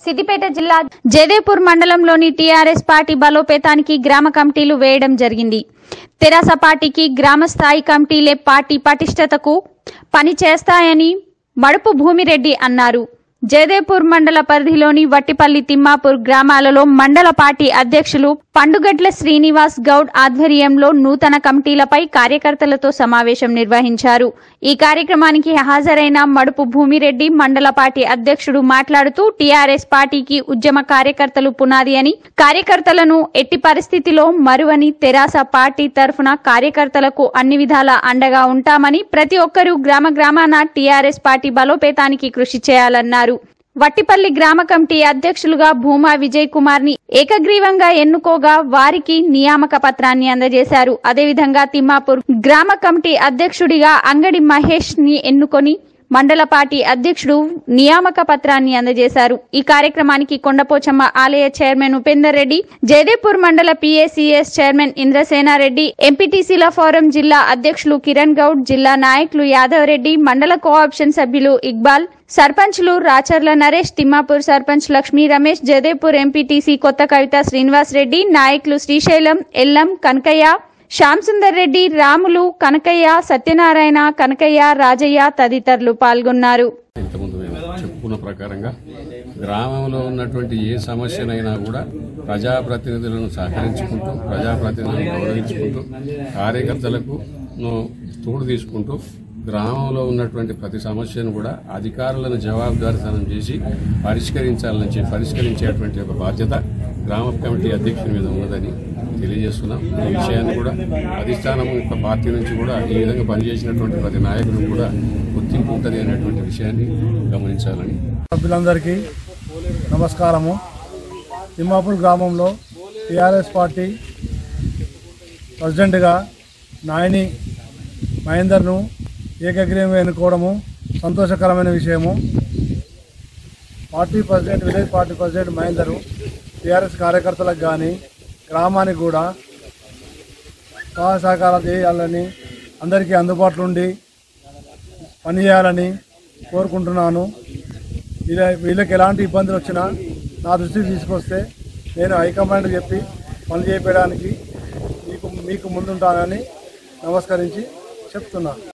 సిద్దిపేట జిల్లా జయదేపూర్ మండలంలోని TRS party బలోపేతానికి గ్రామ కమిటీలు వేయడం జరిగింది తెరాస పార్టీకి గ్రామ స్థాయి కమిటీలే పార్టీ పటిష్టతకు పని చేస్తాయని మడుపు భూమిరెడ్డి అన్నారు జయదేపూర్ మండల పరిధిలోని వట్టిపల్లి తిమ్మాపూర్ గ్రామాలలో మండల పార్టీ అధ్యక్షులు పండుగడ్ల శ్రీనివాస్ గౌడ్ ఆధ్వర్యంలో నూతన కమిటీలపై కార్యకర్తలతో సమావేశం నిర్వహించారు ఈ కార్యక్రమానికి హాజరైన మడుపు భూమిరెడ్డి మండల పార్టీ అధ్యక్షుడు మాట్లాడుతూ టీఆర్ఎస్ పార్టీకి ఉద్యమ కార్యకర్తలు పునాది అని కార్యకర్తలను ఎట్టి పరిస్థితిలో మరువని తెరాస పార్టీ తరఫున కార్యకర్తలకు అన్ని విధాల అండగా ఉంటామని ప్రతి ఒక్కరూ గ్రామ గ్రామాన టీఆర్ఎస్ పార్టీ బలోపేతానికి కృషి చేయాలన్నారు వట్టిపల్లి గ్రామ కమిటీ అధ్యక్షులుగా భూమా విజయ్ కుమార్ ని ఏకగ్రీవంగా ఎన్నుకోగా వారికి నియామక పత్రాన్ని అందజేశారు అదేవిధంగా తిమ్మాపూర్ గ్రామ కమిటీ అధ్యక్షుడిగా అంగడి మహేష్ ని ఎన్నుకొని మండల పార్టీ అధ్యక్షుడు నియామక పత్రాన్ని అందజేశారు ఈ కార్యక్రమానికి కొండపోచమ్మ ఆలయ చైర్మన్ ఉపేందర్ రెడ్డి జయదేపూర్ మండల పిఏసిఎస్ చైర్మన్ ఇంద్రసేనారెడ్డి ఎంపీటీసీల ఫోరం జిల్లా అధ్యక్షులు కిరణ్ గౌడ్ జిల్లా నాయకులు యాదవ్ రెడ్డి మండల కోఆప్షన్ సభ్యులు ఇక్బాల్ సర్పంచ్లు రాచర్ల నరేష్ తిమ్మాపూర్ సర్పంచ్ లక్ష్మీ రమేష్ జయదేపూర్ ఎంపీటీసీ కొత్త కవిత శ్రీనివాస్ రెడ్డి నాయకులు శ్రీశైలం ఎల్లం కనకయ్య శ్యామ్ సుందర్ రెడ్డి రాములు కనకయ్య సత్యనారాయణ కనకయ్య రాజయ్య తదితరులు పాల్గొన్నారు ఇంతకుముందు మేము చెప్పుకున్న ప్రకారంగా గ్రామంలో ఉన్నటువంటి ఏ సమస్యనైనా కూడా ప్రజాప్రతినిధులను సహకరించుకుంటూ ప్రజాప్రతినిధులను గౌరవించుకుంటూ కార్యకర్తలకు ను తోడు తీసుకుంటూ గ్రామంలో ఉన్నటువంటి ప్రతి సమస్యను కూడా అధికారులను జవాబుదారితనం చేసి పరిష్కరించాలని చెప్పి పరిష్కరించేటువంటి ఒక బాధ్యత గ్రామ కమిటీ అధ్యక్షుని మీద ఉన్నదని తెలియజేస్తున్నాం ఈ విషయాన్ని కూడా అధిష్టానం యొక్క పార్టీ నుంచి కూడా ఈ విధంగా పనిచేసినటువంటి ప్రతి నాయకుడు కూడా గుర్తింపు ఉంటుంది అనేటువంటి విషయాన్ని గమనించాలని సభ్యులందరికీ నమస్కారము తిమ్మాపూర్ గ్రామంలో టీఆర్ఎస్ పార్టీ ప్రెసిడెంట్గా నాయని మహేందర్ను ఏకగ్రీవంగా ఎన్నుకోవడము సంతోషకరమైన విషయము party president village party president Mahender TRS కార్యకర్తలకు కానీ గ్రామానికి కూడా సహాయ సహకారాలు చేయాలని అందరికీ అందుబాటులో ఉండి పనిచేయాలని కోరుకుంటున్నాను వీళ్ళ వీళ్ళకి ఎలాంటి ఇబ్బందులు వచ్చినా నా దృష్టికి తీసుకొస్తే నేను హైకమాండ్ చెప్పి పని చేయడానికి మీకు మీకు ముందుంటానని నమస్కరించి చెప్తున్నాను